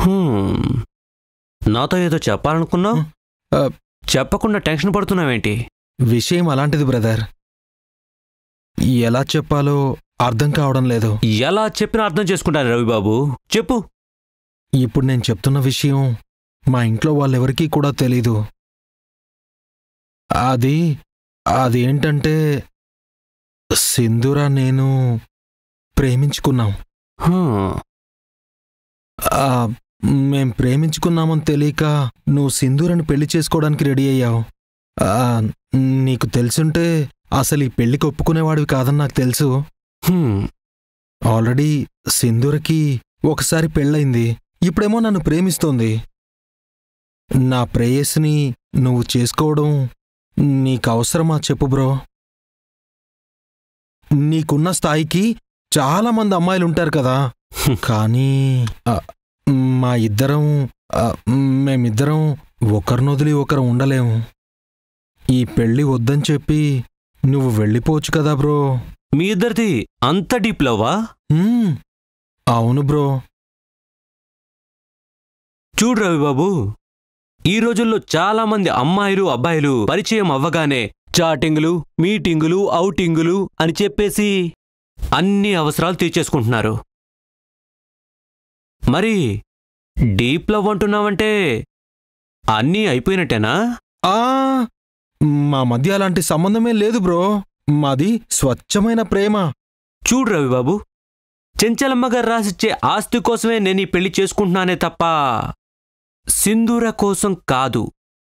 హ్మ్. నాతో ఏదో చెప్పాలనుకున్నావు ఆ, చెప్పకుండా టెన్షన్ పడుతున్నావేంటి విషయం అలాంటిది బ్రదర్ ఎలా చెప్పాలో అర్థం కావడం లేదు ఎలా చెప్పినా అర్థం చేసుకుంటాను రవిబాబు చెప్పు ఇప్పుడు నేను చెప్తున్న విషయం మా ఇంట్లో వాళ్ళెవరికీ కూడా తెలీదు అది అదేంటంటే సింధూర నేను ప్రేమించుకున్నాం హ్మ్. ఆ, మేం ప్రేమించుకున్నామని తెలియక నువ్వు సింధూరని పెళ్లి చేసుకోవడానికి రెడీ అయ్యావు ఆ, నీకు తెలుసుంటే అసలు ఈ పెళ్లికి ఒప్పుకునేవాడివి కాదని నాకు తెలుసు హ్మ్. ఆల్రెడీ సింధూరకి ఒకసారి పెళ్ళయింది ఇప్పుడేమో నన్ను ప్రేమిస్తోంది నా ప్రేయస్ని నువ్వు చేసుకోవడం నీకు అవసరమా చెప్పు బ్రో నీకున్న స్థాయికి చాలా మంది అమ్మాయిలు ఉంటారు కదా హ్మ్. కానీ ఆ, మా ఇద్దరం ఆ, మేమిద్దరం ఒకరినొదిలి ఒకరు ఉండలేము ఈ పెళ్ళి వద్దని చెప్పి నువ్వు వెళ్ళిపోవచ్చు కదా బ్రో మీ ఇద్దరిది అంత డీప్ లవ్వా హ్మ్, అవును బ్రో చూడు రవిబాబు ఈ రోజుల్లో చాలా మంది అమ్మాయిలు అబ్బాయిలు పరిచయం అవ్వగానే చాటింగులు మీటింగులు ఔటింగులు అని చెప్పేసి అన్ని అవసరాలు తీర్చేసుకుంటున్నారు మరి డీప్ లవ్ అంటున్నావంటే అన్నీ అయిపోయినట్టేనా ఆ మా మధ్య అలాంటి సంబంధమే లేదు బ్రో మాది స్వచ్ఛమైన ప్రేమ చూడు రవిబాబు చెంచలమ్మ గారు రాసిచ్చే ఆస్తి కోసమే నేను ఈ పెళ్లి చేసుకుంటున్నానే తప్ప సింధూర కోసం కాదు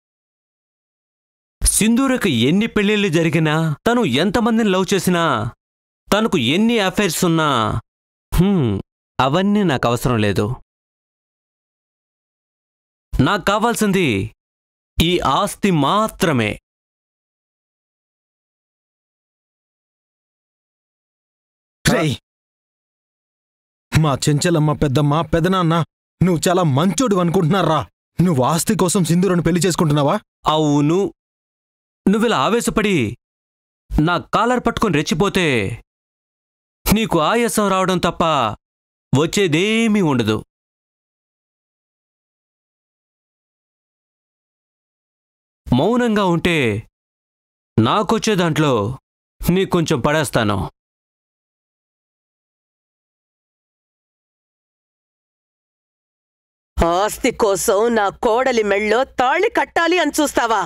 సింధూరకు ఎన్ని పెళ్లిళ్ళు జరిగినా తను ఎంతమందిని లవ్ చేసినా తనకు ఎన్ని అఫైర్స్ ఉన్నా హ్మ్, అవన్నీ నాకు అవసరం లేదు నాకు కావాల్సింది ఈ ఆస్తి మాత్రమే రేయ్! మా చెంచలమ్మ పెద్దమ్మ పెదనాన్న నువ్వు చాలా మంచోడు అనుకుంటున్నారా నువ్వు ఆస్తి కోసం సింధూరను పెళ్లి చేసుకుంటున్నావా అవును నువ్విలా ఆవేశపడి నా కాలర్ పట్టుకొని రెచ్చిపోతే నీకు ఆయాసం రావడం తప్ప వచ్చేదేమీ ఉండదు మౌనంగా ఉంటే నాకొచ్చే దాంట్లో నీకు కొంచెం పడేస్తాను ఆస్తి కోసం నా కోడలి మెళ్ళో తాళి కట్టాలి అని చూస్తావా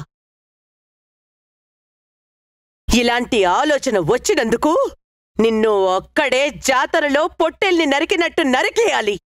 ఇలాంటి ఆలోచన వచ్చినందుకు నిన్ను ఒక్కడే జాతరలో పొట్టెల్ని నరికినట్టు నరికేయాలి